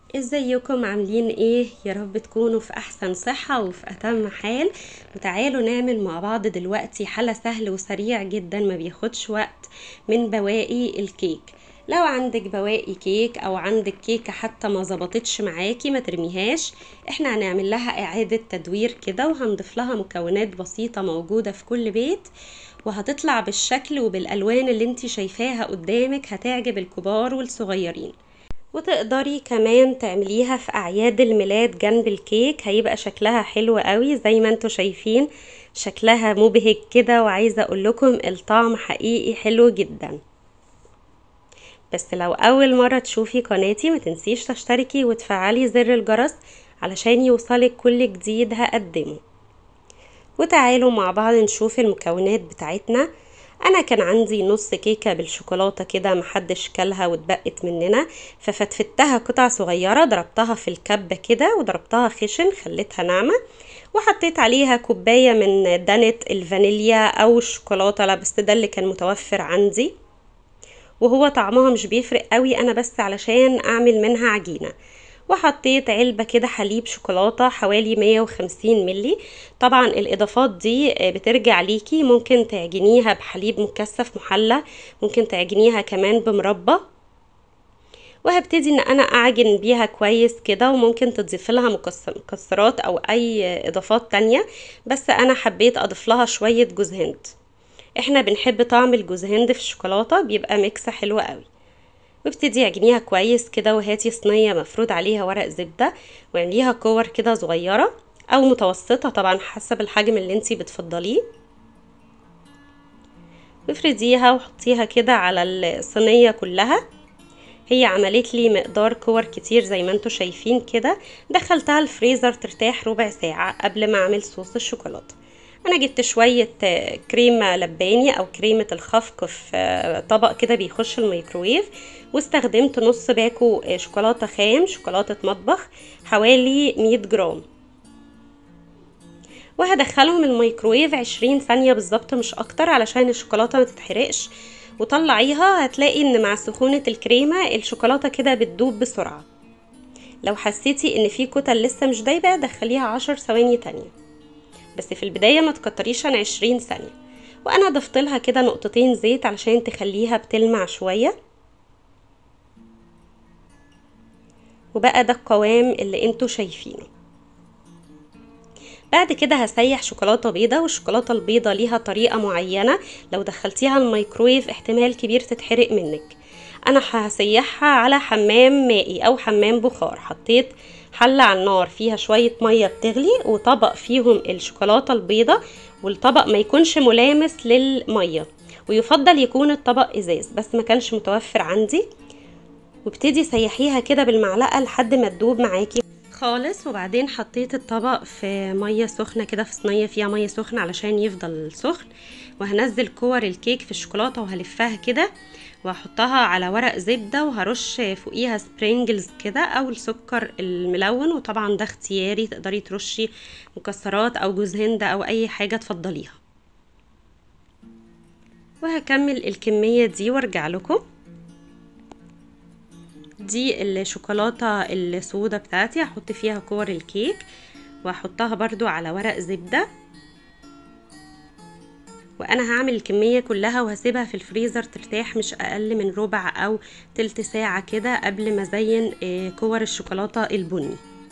ازيكم عاملين ايه يا رب تكونوا في احسن صحة وفي اتم حال وتعالوا نعمل مع بعض دلوقتي حلا سهل وسريع جدا ما بياخدش وقت من بواقي الكيك لو عندك بواقي كيك او عندك كيكة حتى ما ظبطتش معاكي ما ترميهاش احنا هنعمل لها اعادة تدوير كده وهنضيف لها مكونات بسيطة موجودة في كل بيت وهتطلع بالشكل وبالالوان اللي انت شايفاها قدامك هتعجب الكبار والصغيرين وتقدري كمان تعمليها في اعياد الميلاد جنب الكيك هيبقى شكلها حلو قوي زي ما انتوا شايفين شكلها مبهج كده وعايزه اقول لكم الطعم حقيقي حلو جدا بس لو اول مره تشوفي قناتي ما تنسيش تشتركي وتفعلي زر الجرس علشان يوصلك كل جديد هقدمه وتعالوا مع بعض نشوف المكونات بتاعتنا انا كان عندي نص كيكه بالشوكولاته كده محدش كلها واتبقت مننا ففتفتها قطع صغيره ضربتها في الكبه كده وضربتها خشن خليتها ناعمه وحطيت عليها كوبايه من دانة الفانيليا او الشوكولاته لا بس ده اللي كان متوفر عندي وهو طعمها مش بيفرق قوي انا بس علشان اعمل منها عجينه وحطيت علبة كده حليب شوكولاتة حوالي 150 ملي طبعا الإضافات دي بترجع ليكي ممكن تعجنيها بحليب مكثف محلى ممكن تعجنيها كمان بمربى وهبتدي ان انا اعجن بيها كويس كده وممكن تضيف لها مكسرات او اي اضافات تانية بس انا حبيت اضيف لها شوية جوز هند احنا بنحب طعم الجوز هند في الشوكولاتة بيبقى ميكس حلو قوي وابتدي اعجنيها كويس كده وهاتي صينية مفروض عليها ورق زبدة واعمليها كور كده صغيرة او متوسطة طبعا حسب الحجم اللي انتي بتفضليه وافرديها وحطيها كده على الصينية كلها هي عملت لي مقدار كور كتير زي ما انتوا شايفين كده دخلتها الفريزر ترتاح ربع ساعة قبل ما اعمل صوص الشوكولاتة انا جبت شوية كريمة لباني او كريمة الخفق في طبق كده بيخش الميكروويف واستخدمت نص باكو شوكولاتة خام شوكولاتة مطبخ حوالي 100 جرام وهدخلهم الميكروويف عشرين ثانية بالظبط مش اكتر علشان الشوكولاتة ما تتحرقش وطلعيها هتلاقي ان مع سخونة الكريمة الشوكولاتة كده بتدوب بسرعة لو حسيتي ان في كتل لسه مش دايبة دخليها عشر ثواني تانية بس في البداية ما تكتريش عن عشرين ثانية وانا ضفت لها كده نقطتين زيت علشان تخليها بتلمع شوية وبقى ده القوام اللي انتوا شايفينه بعد كده هسيح شوكولاتة بيضة والشوكولاتة البيضة ليها طريقة معينة لو دخلتيها الميكرويف احتمال كبير تتحرق منك انا هسيحها على حمام مائي او حمام بخار حطيت حلة على النار فيها شوية مية بتغلي وطبق فيهم الشوكولاتة البيضة والطبق ما يكونش ملامس للمية ويفضل يكون الطبق ازاز بس ما كانش متوفر عندي وابتدي سيحيها كده بالمعلقة لحد ما تدوب معاكي خالص وبعدين حطيت الطبق في ميه سخنه كده في صينيه فيها ميه سخنه علشان يفضل سخن وهنزل كور الكيك في الشوكولاته وهلفها كده وهحطها على ورق زبده وهرش فوقيها سبرينجلز كده او السكر الملون وطبعا ده اختياري تقدري ترشي مكسرات او جوز هند او اي حاجه تفضليها وهكمل الكميه دي وارجع لكم دي الشوكولاتة السودا بتاعتي هحط فيها كور الكيك وهحطها برضو على ورق زبدة وانا هعمل الكمية كلها وهسيبها في الفريزر ترتاح مش اقل من ربع او تلت ساعة كده قبل ما ازين كور الشوكولاتة البني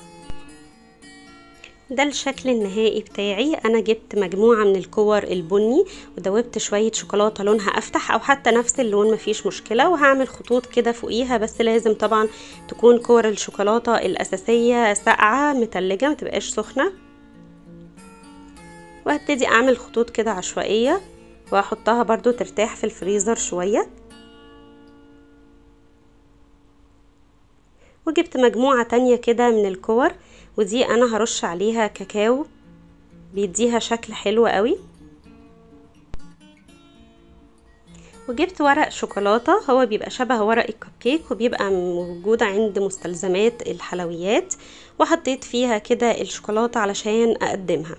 ده الشكل النهائي بتاعي انا جبت مجموعة من الكور البني ودوبت شوية شوكولاتة لونها افتح او حتى نفس اللون مفيش مشكلة وهعمل خطوط كده فوقيها بس لازم طبعا تكون كور الشوكولاتة الاساسية ساقعة متلجة متبقاش سخنة وهبتدي اعمل خطوط كده عشوائية واحطها برضو ترتاح في الفريزر شوية وجبت مجموعة تانية كده من الكور ودي انا هرش عليها كاكاو بيديها شكل حلو قوي وجبت ورق شوكولاتة هو بيبقى شبه ورق الكب كيك وبيبقى موجود عند مستلزمات الحلويات وحطيت فيها كده الشوكولاتة علشان اقدمها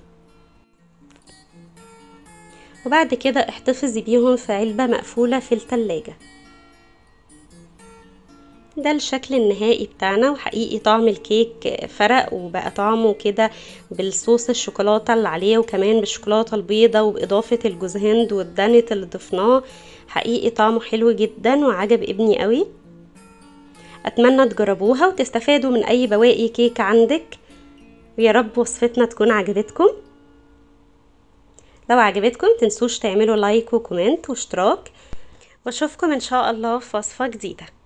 وبعد كده احتفظي بيهم في علبة مقفولة في التلاجة ده الشكل النهائي بتاعنا وحقيقي طعم الكيك فرق وبقى طعمه كده بالصوص الشوكولاتة اللي عليه وكمان بالشوكولاتة البيضة وبإضافة الجوز هند والدانت اللي ضفناه حقيقي طعمه حلو جدا وعجب ابني قوي اتمنى تجربوها وتستفادوا من اي بواقي كيك عندك ويا رب وصفتنا تكون عجبتكم لو عجبتكم تنسوش تعملوا لايك وكومنت واشتراك واشوفكم ان شاء الله في وصفة جديدة